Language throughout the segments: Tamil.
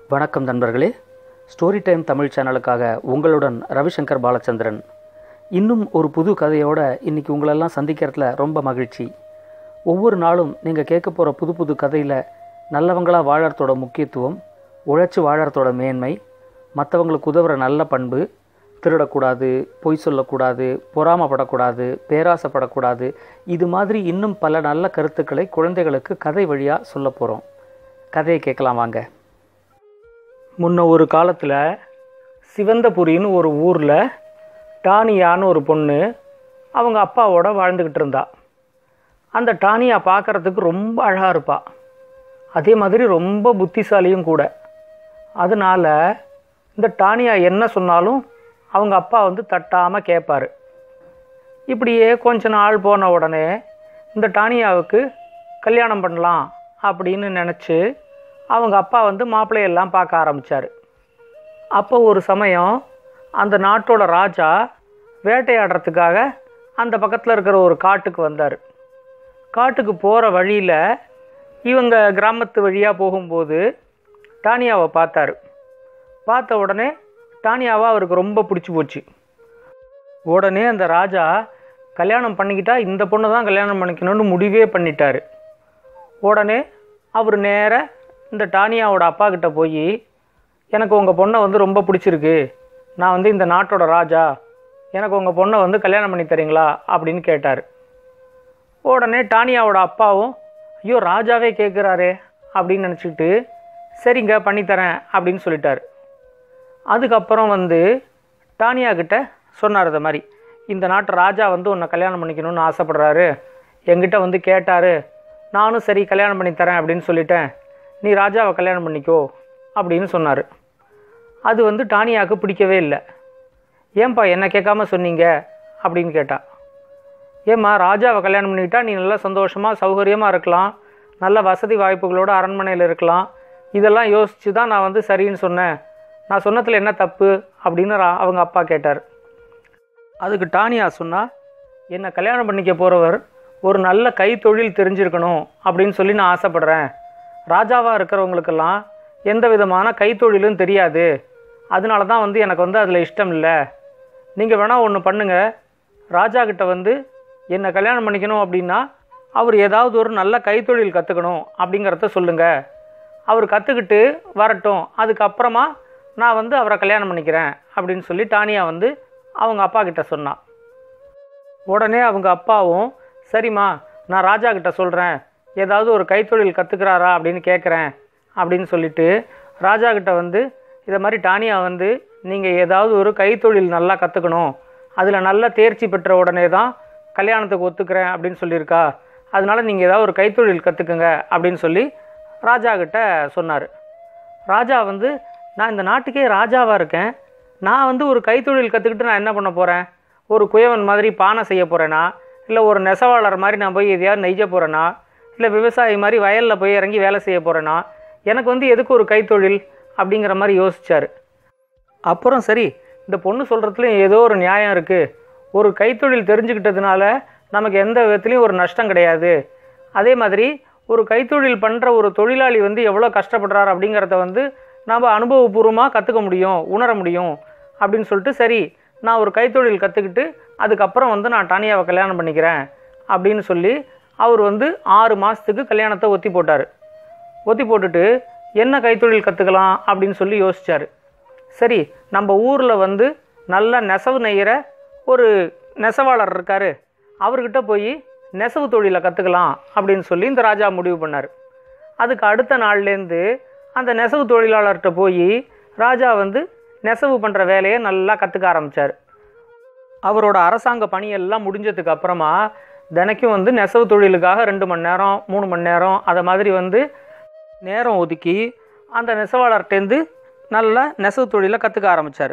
வணக்கம் நண்பர்களே ஸ்டோரி டைம் தமிழ் சேனலுக்காக உங்களுடன் ரவிசங்கர் பாலச்சந்திரன் இன்னும் ஒரு புது கதையோட இன்னைக்கு உங்களெல்லாம் சந்திக்கிறதுல ரொம்ப மகிழ்ச்சி ஒவ்வொரு நாளும் நீங்கள் கேட்க போகிற புது புது கதையில் நல்லவங்களாக வாழறதோட முக்கியத்துவம் உழைச்சி வாழறதோட மேன்மை மற்றவங்களுக்கு உதவுற நல்ல பண்பு திருடக்கூடாது பொய் சொல்லக்கூடாது பொறாமப்படக்கூடாது பேராசைப்படக்கூடாது இது மாதிரி இன்னும் பல நல்ல கருத்துக்களை குழந்தைகளுக்கு கதை வழியாக சொல்ல போகிறோம் கதையை கேட்கலாம் வாங்க முன்ன ஒரு காலத்தில் சிவந்தபுரின்னு ஒரு ஊரில் டானியான்னு ஒரு பொண்ணு அவங்க அப்பாவோட வாழ்ந்துக்கிட்டு இருந்தா அந்த டானியா பார்க்கறதுக்கு ரொம்ப அழகாக இருப்பா அதே மாதிரி ரொம்ப புத்திசாலியும் கூட அதனால் இந்த டானியா என்ன சொன்னாலும் அவங்க அப்பா வந்து தட்டாமல் கேட்பாரு இப்படியே கொஞ்ச நாள் போன உடனே இந்த டானியாவுக்கு கல்யாணம் பண்ணலாம் அப்படின்னு நினச்சி அவங்க அப்பா வந்து மாப்பிள்ளையெல்லாம் பார்க்க ஆரம்பித்தார் அப்போ ஒரு சமயம் அந்த நாட்டோட ராஜா வேட்டையாடுறதுக்காக அந்த பக்கத்தில் இருக்கிற ஒரு காட்டுக்கு வந்தார் காட்டுக்கு போகிற வழியில் இவங்க கிராமத்து வழியாக போகும்போது டானியாவை பார்த்தாரு பார்த்த உடனே டானியாவை அவருக்கு ரொம்ப பிடிச்சி போச்சு உடனே அந்த ராஜா கல்யாணம் பண்ணிக்கிட்டா இந்த பொண்ணை தான் கல்யாணம் பண்ணிக்கணும்னு முடிவே பண்ணிட்டாரு உடனே அவர் நேர இந்த டானியாவோட அப்பா கிட்ட போய் எனக்கு உங்கள் பொண்ணை வந்து ரொம்ப பிடிச்சிருக்கு நான் வந்து இந்த நாட்டோட ராஜா எனக்கு உங்கள் பொண்ணை வந்து கல்யாணம் பண்ணி தரீங்களா அப்படின்னு கேட்டார் உடனே டானியாவோட அப்பாவும் ஐயோ ராஜாவே கேட்குறாரே அப்படின்னு நினச்சிக்கிட்டு சரிங்க பண்ணித்தரேன் அப்படின்னு சொல்லிட்டார் அதுக்கப்புறம் வந்து டானியா கிட்ட சொன்னார் இது மாதிரி இந்த நாட்டு ராஜா வந்து உன்னை கல்யாணம் பண்ணிக்கணும்னு ஆசைப்படுறாரு என்கிட்ட வந்து கேட்டார் நானும் சரி கல்யாணம் பண்ணி தரேன் அப்படின்னு சொல்லிட்டேன் நீ ராஜாவை கல்யாணம் பண்ணிக்கோ அப்படின்னு சொன்னார் அது வந்து டானியாவுக்கு பிடிக்கவே இல்லை ஏன்பா என்ன கேட்காம சொன்னீங்க அப்படின்னு கேட்டா ஏம்மா ராஜாவை கல்யாணம் பண்ணிக்கிட்டா நீ நல்லா சந்தோஷமாக சௌகரியமாக இருக்கலாம் நல்ல வசதி வாய்ப்புகளோட அரண்மனையில் இருக்கலாம் இதெல்லாம் யோசித்து தான் நான் வந்து சரின்னு சொன்னேன் நான் சொன்னதில் என்ன தப்பு அப்படின்னு ரா- அவங்க அப்பா கேட்டார் அதுக்கு டானியா சொன்னா என்னை கல்யாணம் பண்ணிக்க போகிறவர் ஒரு நல்ல கைத்தொழில் தெரிஞ்சிருக்கணும் அப்படின்னு சொல்லி நான் ஆசைப்படுறேன் ராஜாவாக இருக்கிறவங்களுக்கெல்லாம் எந்த விதமான கைத்தொழிலும் தெரியாது அதனால தான் வந்து எனக்கு வந்து அதில் இஷ்டம் இல்லை நீங்கள் வேணால் ஒன்று பண்ணுங்கள் ராஜா கிட்ட வந்து என்னை கல்யாணம் பண்ணிக்கணும் அப்படின்னா அவர் ஏதாவது ஒரு நல்ல கைத்தொழில் கற்றுக்கணும் அப்படிங்கிறத சொல்லுங்கள் அவர் கற்றுக்கிட்டு வரட்டும் அதுக்கப்புறமா நான் வந்து அவரை கல்யாணம் பண்ணிக்கிறேன் அப்படின்னு சொல்லி டானியா வந்து அவங்க அப்பா கிட்ட சொன்னான் உடனே அவங்க அப்பாவும் சரிம்மா நான் ராஜா கிட்ட சொல்கிறேன் ஏதாவது ஒரு கைத்தொழில் கற்றுக்கிறாரா அப்படின்னு கேட்குறேன் அப்படின்னு சொல்லிட்டு ராஜா கிட்ட வந்து இதை மாதிரி டானியா வந்து நீங்கள் ஏதாவது ஒரு கைத்தொழில் நல்லா கற்றுக்கணும் அதில் நல்ல தேர்ச்சி பெற்ற உடனே தான் கல்யாணத்துக்கு ஒத்துக்கிறேன் அப்படின்னு சொல்லியிருக்கா அதனால நீங்கள் ஏதாவது ஒரு கைத்தொழில் கற்றுக்குங்க அப்படின்னு சொல்லி ராஜா கிட்ட சொன்னார் ராஜா வந்து நான் இந்த நாட்டுக்கே ராஜாவாக இருக்கேன் நான் வந்து ஒரு கைத்தொழில் கற்றுக்கிட்டு நான் என்ன பண்ண போகிறேன் ஒரு குயவன் மாதிரி பானை செய்ய போகிறேனா இல்லை ஒரு நெசவாளர் மாதிரி நான் போய் எதையாவது நெய்ய போகிறேனா இல்லை விவசாயி மாதிரி வயலில் போய் இறங்கி வேலை செய்ய போகிறேனா எனக்கு வந்து எதுக்கு ஒரு கைத்தொழில் அப்படிங்கிற மாதிரி யோசிச்சார் அப்புறம் சரி இந்த பொண்ணு சொல்கிறதுலையும் ஏதோ ஒரு நியாயம் இருக்குது ஒரு கைத்தொழில் தெரிஞ்சுக்கிட்டதுனால நமக்கு எந்த விதத்துலையும் ஒரு நஷ்டம் கிடையாது அதே மாதிரி ஒரு கைத்தொழில் பண்ணுற ஒரு தொழிலாளி வந்து எவ்வளோ கஷ்டப்படுறார் அப்படிங்கிறத வந்து நாம் அனுபவபூர்வமாக கற்றுக்க முடியும் உணர முடியும் அப்படின்னு சொல்லிட்டு சரி நான் ஒரு கைத்தொழில் கற்றுக்கிட்டு அதுக்கப்புறம் வந்து நான் டானியாவை கல்யாணம் பண்ணிக்கிறேன் அப்படின்னு சொல்லி அவர் வந்து ஆறு மாதத்துக்கு கல்யாணத்தை ஒத்தி போட்டார் ஒத்தி போட்டுட்டு என்ன கைத்தொழில் கற்றுக்கலாம் அப்படின்னு சொல்லி யோசிச்சார் சரி நம்ம ஊரில் வந்து நல்ல நெசவு நெய்கிற ஒரு நெசவாளர் இருக்கார் அவர்கிட்ட போய் நெசவு தொழிலை கற்றுக்கலாம் அப்படின்னு சொல்லி இந்த ராஜா முடிவு பண்ணார் அதுக்கு அடுத்த நாள்லேருந்து அந்த நெசவு தொழிலாளர்கிட்ட போய் ராஜா வந்து நெசவு பண்ணுற வேலையை நல்லா கற்றுக்க ஆரம்பித்தார் அவரோட அரசாங்க பணியெல்லாம் முடிஞ்சதுக்கு அப்புறமா தினைக்கும் வந்து நெசவு தொழிலுக்காக ரெண்டு மணி நேரம் மூணு மணி நேரம் அதை மாதிரி வந்து நேரம் ஒதுக்கி அந்த நெசவாளர்கிட்டேருந்து நல்லா நெசவு தொழிலை கற்றுக்க ஆரம்பித்தார்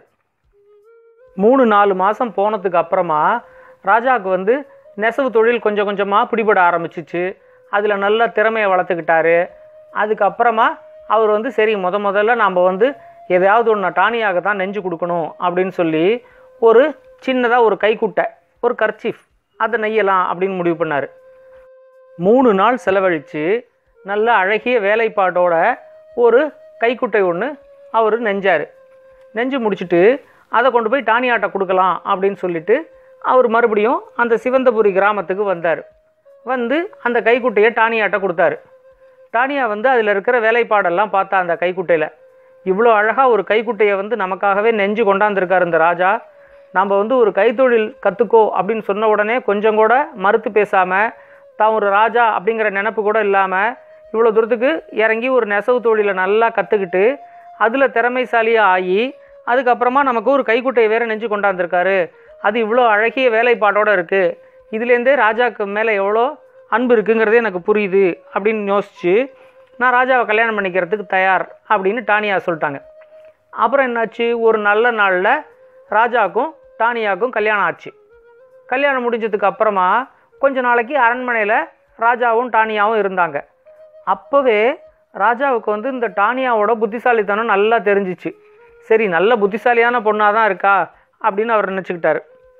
மூணு நாலு மாதம் போனதுக்கு அப்புறமா ராஜாவுக்கு வந்து நெசவு தொழில் கொஞ்சம் கொஞ்சமாக பிடிபட ஆரம்பிச்சிச்சு அதில் நல்ல திறமையை வளர்த்துக்கிட்டாரு அதுக்கப்புறமா அவர் வந்து சரி முத முதல்ல நாம் வந்து எதையாவது ஒன்று டானியாக தான் நெஞ்சு கொடுக்கணும் அப்படின்னு சொல்லி ஒரு சின்னதாக ஒரு கைக்குட்டை ஒரு கர்ச்சீஃப் அதை நெய்யலாம் அப்படின்னு முடிவு பண்ணார் மூணு நாள் செலவழித்து நல்ல அழகிய வேலைப்பாட்டோட ஒரு கைக்குட்டை ஒன்று அவர் நெஞ்சார் நெஞ்சு முடிச்சுட்டு அதை கொண்டு போய் டானியாட்ட கொடுக்கலாம் அப்படின்னு சொல்லிட்டு அவர் மறுபடியும் அந்த சிவந்தபுரி கிராமத்துக்கு வந்தார் வந்து அந்த கைக்குட்டையை டானியாட்ட கொடுத்தாரு டானியா வந்து அதில் இருக்கிற வேலைப்பாடெல்லாம் பார்த்தா அந்த கைக்குட்டையில் இவ்வளோ அழகாக ஒரு கைக்குட்டையை வந்து நமக்காகவே நெஞ்சு கொண்டாந்துருக்கார் இந்த ராஜா நம்ம வந்து ஒரு கைத்தொழில் கற்றுக்கோ அப்படின்னு சொன்ன உடனே கொஞ்சம் கூட மறுத்து பேசாமல் தான் ஒரு ராஜா அப்படிங்கிற நினப்பு கூட இல்லாமல் இவ்வளோ தூரத்துக்கு இறங்கி ஒரு நெசவு தொழிலை நல்லா கற்றுக்கிட்டு அதில் திறமைசாலியாக ஆகி அதுக்கப்புறமா நமக்கு ஒரு கைக்குட்டையை வேற நெஞ்சு கொண்டாந்துருக்காரு அது இவ்வளோ அழகிய வேலைப்பாட்டோட இருக்குது இதுலேருந்தே ராஜாக்கு மேலே எவ்வளோ அன்பு இருக்குங்கிறதே எனக்கு புரியுது அப்படின்னு யோசிச்சு நான் ராஜாவை கல்யாணம் பண்ணிக்கிறதுக்கு தயார் அப்படின்னு டானியா சொல்லிட்டாங்க அப்புறம் என்னாச்சு ஒரு நல்ல நாளில் ராஜாக்கும் டானியாவுக்கும் கல்யாணம் ஆச்சு கல்யாணம் முடிஞ்சதுக்கு அப்புறமா கொஞ்ச நாளைக்கு அரண்மனையில் ராஜாவும் டானியாவும் இருந்தாங்க அப்போவே ராஜாவுக்கு வந்து இந்த டானியாவோட புத்திசாலித்தனம் நல்லா தெரிஞ்சிச்சு சரி நல்ல புத்திசாலியான பொண்ணாக தான் இருக்கா அப்படின்னு அவர் நினச்சிக்கிட்டாரு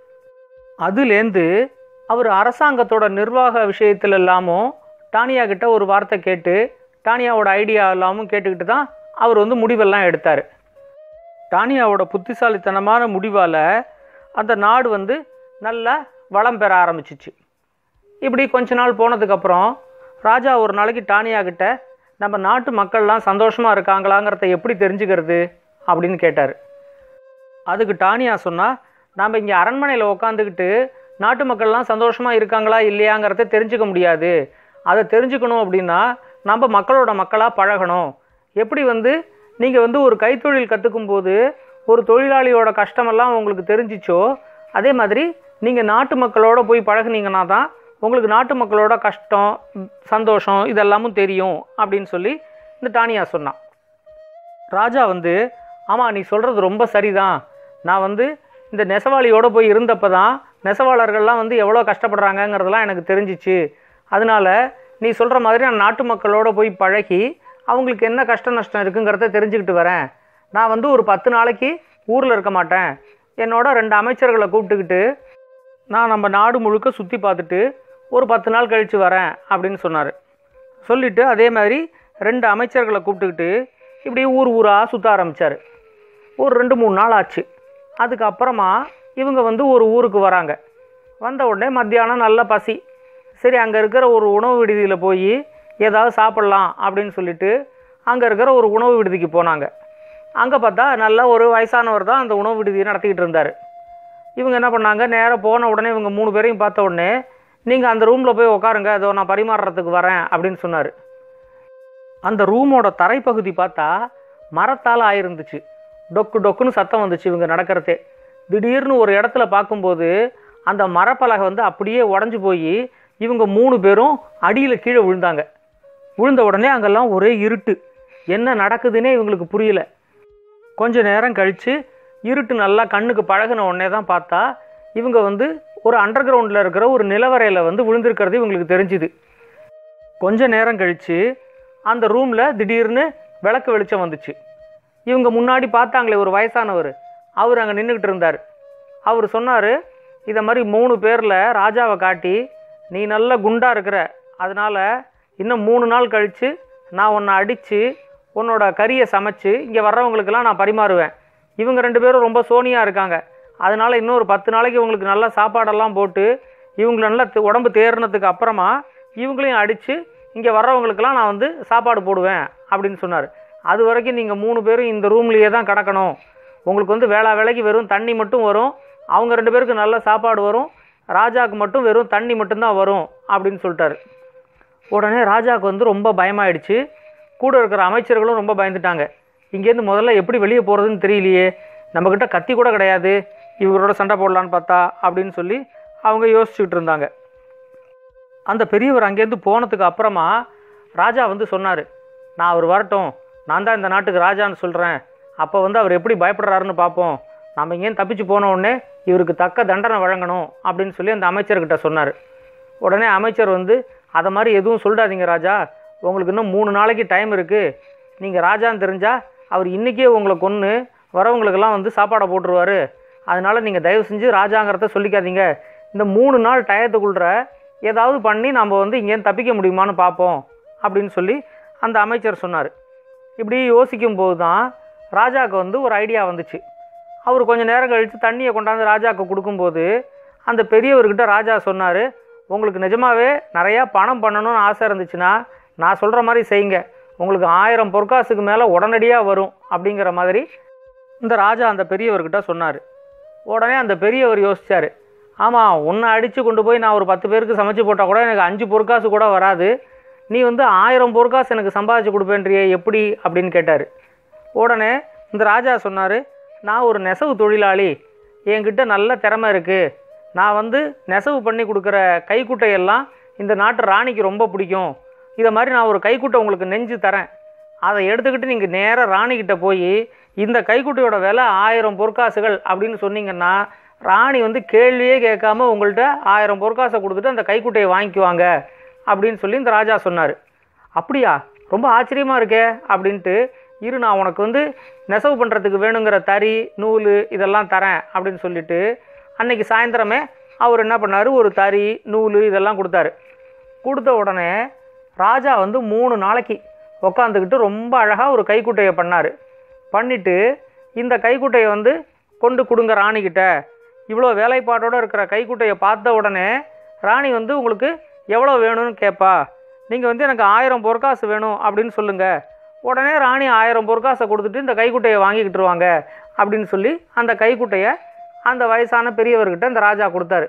அதுலேருந்து அவர் அரசாங்கத்தோட நிர்வாக விஷயத்துல எல்லாமும் டானியா கிட்ட ஒரு வார்த்தை கேட்டு டானியாவோட ஐடியா எல்லாமும் கேட்டுக்கிட்டு தான் அவர் வந்து முடிவெல்லாம் எடுத்தார் டானியாவோட புத்திசாலித்தனமான முடிவால் அந்த நாடு வந்து நல்லா வளம் பெற ஆரம்பிச்சிச்சு இப்படி கொஞ்ச நாள் போனதுக்கப்புறம் ராஜா ஒரு நாளைக்கு டானியா கிட்ட நம்ம நாட்டு மக்கள்லாம் சந்தோஷமாக இருக்காங்களாங்கிறத எப்படி தெரிஞ்சுக்கிறது அப்படின்னு கேட்டார் அதுக்கு டானியா சொன்னால் நாம் இங்கே அரண்மனையில் உக்காந்துக்கிட்டு நாட்டு மக்கள்லாம் சந்தோஷமாக இருக்காங்களா இல்லையாங்கிறத தெரிஞ்சுக்க முடியாது அதை தெரிஞ்சுக்கணும் அப்படின்னா நம்ம மக்களோட மக்களாக பழகணும் எப்படி வந்து நீங்கள் வந்து ஒரு கைத்தொழில் கற்றுக்கும் போது ஒரு தொழிலாளியோட கஷ்டமெல்லாம் உங்களுக்கு தெரிஞ்சிச்சோ அதே மாதிரி நீங்கள் நாட்டு மக்களோட போய் பழகுனீங்கன்னா தான் உங்களுக்கு நாட்டு மக்களோட கஷ்டம் ம், சந்தோஷம் இதெல்லாமும் தெரியும் அப்படின்னு சொல்லி இந்த டானியா சொன்னான் ராஜா வந்து ஆமாம் நீ சொல்கிறது ரொம்ப சரிதான் நான் வந்து இந்த நெசவாளியோட போய் இருந்தப்போ தான் நெசவாளர்கள்லாம் வந்து எவ்வளோ கஷ்டப்படுறாங்கங்கிறதெல்லாம் எனக்கு தெரிஞ்சிச்சு அதனால நீ சொல்கிற மாதிரி நான் நாட்டு மக்களோட போய் பழகி அவங்களுக்கு என்ன கஷ்ட நஷ்டம் இருக்குங்கிறத தெரிஞ்சுக்கிட்டு வரேன் நான் வந்து ஒரு பத்து நாளைக்கு ஊரில் இருக்க மாட்டேன் என்னோட ரெண்டு அமைச்சர்களை கூப்பிட்டுக்கிட்டு நான் நம்ம நாடு முழுக்க சுற்றி பார்த்துட்டு ஒரு பத்து நாள் கழித்து வரேன் அப்படின்னு சொன்னார் சொல்லிவிட்டு அதே மாதிரி ரெண்டு அமைச்சர்களை கூப்பிட்டுக்கிட்டு இப்படி ஊர் ஊராக சுற்ற ஆரம்பித்தார் ஒரு ரெண்டு மூணு நாள் ஆச்சு அதுக்கப்புறமா இவங்க வந்து ஒரு ஊருக்கு வராங்க வந்த உடனே மத்தியானம் நல்ல பசி சரி அங்கே இருக்கிற ஒரு உணவு விடுதியில் போய் ஏதாவது சாப்பிட்லாம் அப்படின்னு சொல்லிட்டு அங்கே இருக்கிற ஒரு உணவு விடுதிக்கு போனாங்க அங்கே பார்த்தா நல்ல ஒரு வயசானவர் தான் அந்த உணவு விடுதியை நடத்திக்கிட்டு இருந்தார் இவங்க என்ன பண்ணாங்க நேராக போன உடனே இவங்க மூணு பேரையும் பார்த்த உடனே நீங்கள் அந்த ரூமில் போய் உட்காருங்க அதோ நான் பரிமாறுறதுக்கு வரேன் அப்படின்னு சொன்னார் அந்த ரூமோட தரைப்பகுதி பார்த்தா மரத்தால் ஆயிருந்துச்சு டொக்கு டொக்குன்னு சத்தம் வந்துச்சு இவங்க நடக்கிறதே திடீர்னு ஒரு இடத்துல பார்க்கும்போது அந்த மரப்பலகை வந்து அப்படியே உடஞ்சி போய் இவங்க மூணு பேரும் அடியில் கீழே விழுந்தாங்க விழுந்த உடனே அங்கெல்லாம் ஒரே இருட்டு என்ன நடக்குதுன்னே இவங்களுக்கு புரியல கொஞ்ச நேரம் கழித்து இருட்டு நல்லா கண்ணுக்கு பழகுன உடனே தான் பார்த்தா இவங்க வந்து ஒரு அண்டர் கிரவுண்டில் இருக்கிற ஒரு நிலவரையில் வந்து விழுந்திருக்கிறது இவங்களுக்கு தெரிஞ்சுது கொஞ்ச நேரம் கழித்து அந்த ரூமில் திடீர்னு விளக்கு வெளிச்சம் வந்துச்சு இவங்க முன்னாடி பார்த்தாங்களே ஒரு வயசானவர் அவர் அங்கே நின்றுக்கிட்டு இருந்தார் அவர் சொன்னார் இதை மாதிரி மூணு பேரில் ராஜாவை காட்டி நீ நல்ல குண்டா இருக்கிற அதனால் இன்னும் மூணு நாள் கழித்து நான் உன்னை அடித்து உன்னோட கறியை சமைச்சு இங்கே வர்றவங்களுக்கெல்லாம் நான் பரிமாறுவேன் இவங்க ரெண்டு பேரும் ரொம்ப சோனியாக இருக்காங்க அதனால் இன்னும் ஒரு பத்து நாளைக்கு இவங்களுக்கு நல்ல சாப்பாடெல்லாம் போட்டு இவங்களை நல்லா தி- உடம்பு தேறினதுக்கு அப்புறமா இவங்களையும் அடித்து இங்கே வர்றவங்களுக்கெல்லாம் நான் வந்து சாப்பாடு போடுவேன் அப்படின்னு சொன்னார் அது வரைக்கும் நீங்கள் மூணு பேரும் இந்த ரூம்லேயே தான் கிடக்கணும் உங்களுக்கு வந்து வேளா வேலைக்கு வெறும் தண்ணி மட்டும் வரும் அவங்க ரெண்டு பேருக்கு நல்ல சாப்பாடு வரும் ராஜாவுக்கு மட்டும் வெறும் தண்ணி மட்டும்தான் வரும் அப்படின்னு சொல்லிட்டாரு உடனே ராஜாவுக்கு வந்து ரொம்ப பயமாயிடுச்சு கூட இருக்கிற அமைச்சர்களும் ரொம்ப பயந்துட்டாங்க இங்கேருந்து முதல்ல எப்படி வெளியே போகிறதுன்னு தெரியலையே நம்மக்கிட்ட கத்தி கூட கிடையாது இவரோட சண்டை போடலான்னு பார்த்தா அப்படின்னு சொல்லி அவங்க யோசிச்சுக்கிட்டு இருந்தாங்க அந்த பெரியவர் அங்கேருந்து போனதுக்கு அப்புறமா ராஜா வந்து சொன்னார் நான் அவர் வரட்டும் நான் தான் இந்த நாட்டுக்கு ராஜான்னு சொல்கிறேன் அப்போ வந்து அவர் எப்படி பயப்படுறாருன்னு பார்ப்போம் நம்ம இங்கேருந்து தப்பிச்சு போன உடனே இவருக்கு தக்க தண்டனை வழங்கணும் அப்படின்னு சொல்லி அந்த அமைச்சர்கிட்ட சொன்னார் உடனே அமைச்சர் வந்து அதை மாதிரி எதுவும் சொல்லிடாதீங்க ராஜா உங்களுக்கு இன்னும் மூணு நாளைக்கு டைம் இருக்குது நீங்கள் ராஜான்னு தெரிஞ்சால் அவர் இன்றைக்கே உங்களை கொன்று வரவங்களுக்கெல்லாம் வந்து சாப்பாடை போட்டுருவாரு அதனால் நீங்கள் தயவு செஞ்சு ராஜாங்கிறத சொல்லிக்காதீங்க இந்த மூணு நாள் டயத்துக்குள்ற ஏதாவது பண்ணி நம்ம வந்து இங்கேருந்து தப்பிக்க முடியுமான்னு பார்ப்போம் அப்படின்னு சொல்லி அந்த அமைச்சர் சொன்னார் இப்படி யோசிக்கும் போது தான் ராஜாவுக்கு வந்து ஒரு ஐடியா வந்துச்சு அவர் கொஞ்சம் நேரம் கழித்து தண்ணியை கொண்டாந்து ராஜாவுக்கு கொடுக்கும்போது அந்த பெரியவர்கிட்ட ராஜா சொன்னார் உங்களுக்கு நிஜமாவே நிறையா பணம் பண்ணணும்னு ஆசை இருந்துச்சுன்னா நான் சொல்கிற மாதிரி செய்யுங்க உங்களுக்கு ஆயிரம் பொற்காசுக்கு மேலே உடனடியாக வரும் அப்படிங்கிற மாதிரி இந்த ராஜா அந்த பெரியவர்கிட்ட சொன்னார் உடனே அந்த பெரியவர் யோசிச்சார் ஆமாம் உன்னை அடித்து கொண்டு போய் நான் ஒரு பத்து பேருக்கு சமைச்சு போட்டால் கூட எனக்கு அஞ்சு பொற்காசு கூட வராது நீ வந்து ஆயிரம் பொற்காசு எனக்கு சம்பாதிச்சு கொடுப்பேன்றியே எப்படி அப்படின்னு கேட்டார் உடனே இந்த ராஜா சொன்னார் நான் ஒரு நெசவு தொழிலாளி என்கிட்ட நல்ல திறமை இருக்குது நான் வந்து நெசவு பண்ணி கொடுக்குற கைக்குட்டையெல்லாம் இந்த நாட்டு ராணிக்கு ரொம்ப பிடிக்கும் இதை மாதிரி நான் ஒரு கைக்குட்டை உங்களுக்கு நெஞ்சு தரேன் அதை எடுத்துக்கிட்டு நீங்கள் நேராக ராணிக்கிட்ட போய் இந்த கைக்குட்டையோட விலை ஆயிரம் பொற்காசுகள் அப்படின்னு சொன்னீங்கன்னா ராணி வந்து கேள்வியே கேட்காம உங்கள்கிட்ட ஆயிரம் பொற்காசை கொடுத்துட்டு அந்த கைக்குட்டையை வாங்கிக்குவாங்க அப்படின்னு சொல்லி இந்த ராஜா சொன்னார் அப்படியா ரொம்ப ஆச்சரியமாக இருக்கே அப்படின்ட்டு இரு நான் உனக்கு வந்து நெசவு பண்ணுறதுக்கு வேணுங்கிற தறி நூல் இதெல்லாம் தரேன் அப்படின்னு சொல்லிட்டு அன்னைக்கு சாயந்தரமே அவர் என்ன பண்ணார் ஒரு தறி நூல் இதெல்லாம் கொடுத்தாரு கொடுத்த உடனே ராஜா வந்து மூணு நாளைக்கு உக்காந்துக்கிட்டு ரொம்ப அழகாக ஒரு கைக்குட்டையை பண்ணார் பண்ணிவிட்டு இந்த கைக்குட்டையை வந்து கொண்டு கொடுங்க ராணிக்கிட்ட இவ்வளோ வேலைப்பாட்டோடு இருக்கிற கைக்குட்டையை பார்த்த உடனே ராணி வந்து உங்களுக்கு எவ்வளோ வேணும்னு கேட்பா நீங்கள் வந்து எனக்கு ஆயிரம் பொற்காசு வேணும் அப்படின்னு சொல்லுங்கள் உடனே ராணி ஆயிரம் பொற்காசை கொடுத்துட்டு இந்த கைக்குட்டையை வாங்கிக்கிட்டுருவாங்க அப்படின்னு சொல்லி அந்த கைக்குட்டையை அந்த வயசான பெரியவர்கிட்ட இந்த ராஜா கொடுத்தாரு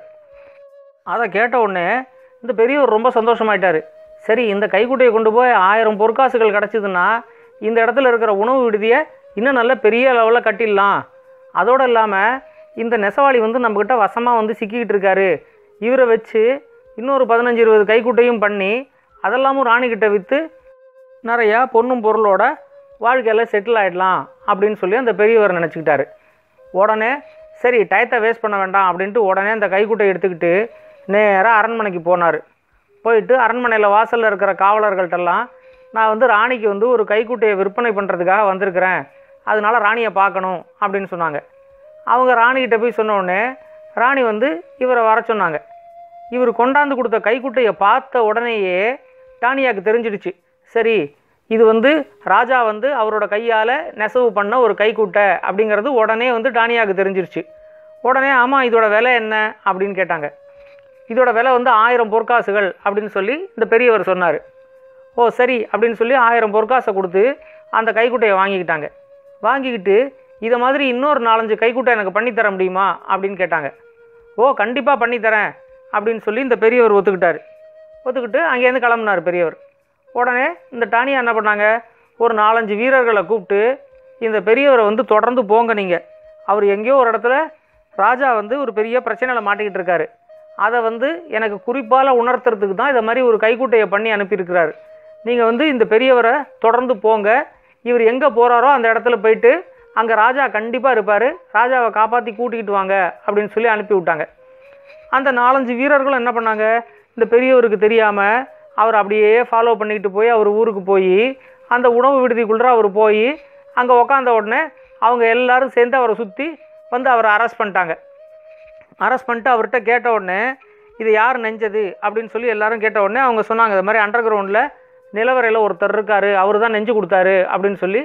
அதை கேட்ட உடனே இந்த பெரியவர் ரொம்ப சந்தோஷமாயிட்டாரு சரி இந்த கைக்குட்டையை கொண்டு போய் ஆயிரம் பொற்காசுகள் கிடச்சிதுன்னா இந்த இடத்துல இருக்கிற உணவு விடுதியை இன்னும் நல்ல பெரிய லெவலில் கட்டிடலாம் அதோடு இல்லாமல் இந்த நெசவாளி வந்து நம்மக்கிட்ட வசமாக வந்து சிக்கிக்கிட்டு இருக்காரு இவரை வச்சு இன்னொரு பதினஞ்சு இருபது கைக்குட்டையும் பண்ணி அதெல்லாமும் ராணிக்கிட்ட விற்று நிறையா பொண்ணும் பொருளோட வாழ்க்கையில் செட்டில் ஆகிடலாம் அப்படின்னு சொல்லி அந்த பெரியவர் நினச்சிக்கிட்டாரு உடனே சரி டயத்தை வேஸ்ட் பண்ண வேண்டாம் அப்படின்ட்டு உடனே அந்த கைக்குட்டை எடுத்துக்கிட்டு நேராக அரண்மனைக்கு போனார் போயிட்டு அரண்மனையில் வாசலில் இருக்கிற காவலர்கள்ட்டெல்லாம் நான் வந்து ராணிக்கு வந்து ஒரு கைக்குட்டையை விற்பனை பண்ணுறதுக்காக வந்திருக்கிறேன் அதனால ராணியை பார்க்கணும் அப்படின்னு சொன்னாங்க அவங்க ராணிக்கிட்ட போய் சொன்ன உடனே ராணி வந்து இவரை வர சொன்னாங்க இவர் கொண்டாந்து கொடுத்த கைக்குட்டையை பார்த்த உடனேயே டானியாக்கு தெரிஞ்சிடுச்சு சரி இது வந்து ராஜா வந்து அவரோட கையால் நெசவு பண்ண ஒரு கைக்குட்டை அப்படிங்கிறது உடனே வந்து டானியாவுக்கு தெரிஞ்சிருச்சு உடனே ஆமாம் இதோட விலை என்ன அப்படின்னு கேட்டாங்க இதோட விலை வந்து ஆயிரம் பொற்காசுகள் அப்படின்னு சொல்லி இந்த பெரியவர் சொன்னார் ஓ சரி அப்படின்னு சொல்லி ஆயிரம் பொற்காசை கொடுத்து அந்த கைக்குட்டையை வாங்கிக்கிட்டாங்க வாங்கிக்கிட்டு இதை மாதிரி இன்னொரு நாலஞ்சு கைக்குட்டை எனக்கு பண்ணித்தர முடியுமா அப்படின்னு கேட்டாங்க ஓ கண்டிப்பாக பண்ணித்தரேன் அப்படின்னு சொல்லி இந்த பெரியவர் ஒத்துக்கிட்டாரு ஒத்துக்கிட்டு அங்கேருந்து கிளம்புனார் பெரியவர் உடனே இந்த டானியா என்ன பண்ணாங்க ஒரு நாலஞ்சு வீரர்களை கூப்பிட்டு இந்த பெரியவரை வந்து தொடர்ந்து போங்க நீங்கள் அவர் எங்கேயோ ஒரு இடத்துல ராஜா வந்து ஒரு பெரிய பிரச்சனையில் மாட்டிக்கிட்டு இருக்காரு அதை வந்து எனக்கு குறிப்பால் உணர்த்துறதுக்கு தான் இதை மாதிரி ஒரு கைக்குட்டையை பண்ணி அனுப்பியிருக்கிறாரு நீங்கள் வந்து இந்த பெரியவரை தொடர்ந்து போங்க இவர் எங்கே போகிறாரோ அந்த இடத்துல போயிட்டு அங்கே ராஜா கண்டிப்பாக இருப்பார் ராஜாவை காப்பாற்றி கூட்டிக்கிட்டு வாங்க அப்படின்னு சொல்லி அனுப்பி விட்டாங்க அந்த நாலஞ்சு வீரர்களும் என்ன பண்ணாங்க இந்த பெரியவருக்கு தெரியாமல் அவர் அப்படியே ஃபாலோ பண்ணிக்கிட்டு போய் அவர் ஊருக்கு போய் அந்த உணவு விடுதிக்குள்ளே அவர் போய் அங்கே உக்காந்த உடனே அவங்க எல்லாரும் சேர்ந்து அவரை சுற்றி வந்து அவரை அரெஸ்ட் பண்ணிட்டாங்க அரெஸ்ட் பண்ணிட்டு அவர்கிட்ட கேட்ட உடனே இது யார் நெஞ்சது அப்படின்னு சொல்லி எல்லாரும் கேட்ட உடனே அவங்க சொன்னாங்க இது மாதிரி அண்டர் கிரவுண்டில் நிலவரையில் ஒருத்தர் இருக்காரு அவர் தான் நெஞ்சு கொடுத்தாரு அப்படின்னு சொல்லி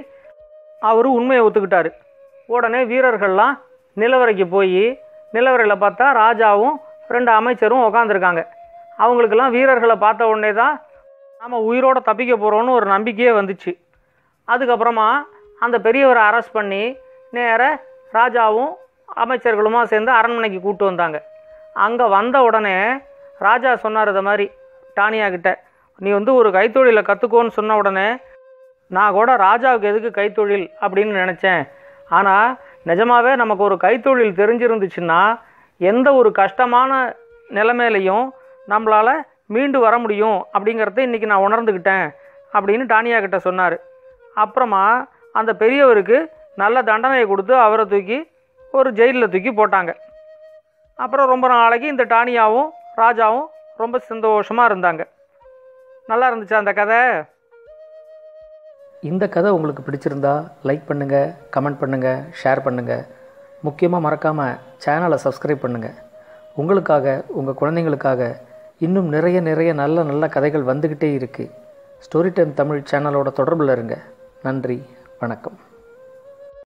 அவர் உண்மையை ஒத்துக்கிட்டாரு உடனே வீரர்கள்லாம் நிலவரைக்கு போய் நிலவரையில் பார்த்தா ராஜாவும் ரெண்டு அமைச்சரும் உக்காந்துருக்காங்க அவங்களுக்கெல்லாம் வீரர்களை பார்த்த உடனே தான் நாம் உயிரோட தப்பிக்க போகிறோன்னு ஒரு நம்பிக்கையே வந்துச்சு அதுக்கப்புறமா அந்த பெரியவரை அரெஸ்ட் பண்ணி நேர ராஜாவும் அமைச்சர்களுமா சேர்ந்து அரண்மனைக்கு கூட்டு வந்தாங்க அங்கே வந்த உடனே ராஜா சொன்னார் இதை மாதிரி டானியா கிட்ட நீ வந்து ஒரு கைத்தொழிலை கற்றுக்கோன்னு சொன்ன உடனே நான் கூட ராஜாவுக்கு எதுக்கு கைத்தொழில் அப்படின்னு நினச்சேன் ஆனால் நிஜமாவே நமக்கு ஒரு கைத்தொழில் தெரிஞ்சிருந்துச்சுன்னா எந்த ஒரு கஷ்டமான நிலைமையிலையும் நம்மளால் மீண்டு வர முடியும் அப்படிங்கிறத இன்றைக்கி நான் உணர்ந்துக்கிட்டேன் அப்படின்னு டானியா கிட்ட சொன்னார் அப்புறமா அந்த பெரியவருக்கு நல்ல தண்டனையை கொடுத்து அவரை தூக்கி ஒரு ஜெயிலில் தூக்கி போட்டாங்க அப்புறம் ரொம்ப நாளைக்கு இந்த டானியாவும் ராஜாவும் ரொம்ப சந்தோஷமாக இருந்தாங்க நல்லா இருந்துச்சு அந்த கதை இந்த கதை உங்களுக்கு பிடிச்சிருந்தா லைக் பண்ணுங்கள் கமெண்ட் பண்ணுங்கள் ஷேர் பண்ணுங்கள் முக்கியமாக மறக்காமல் சேனலை சப்ஸ்கிரைப் பண்ணுங்கள் உங்களுக்காக உங்கள் குழந்தைங்களுக்காக இன்னும் நிறைய நிறைய நல்ல நல்ல கதைகள் வந்துக்கிட்டே இருக்குது ஸ்டோரி டைம் தமிழ் சேனலோட தொடர்பில் இருங்க நன்றி வணக்கம்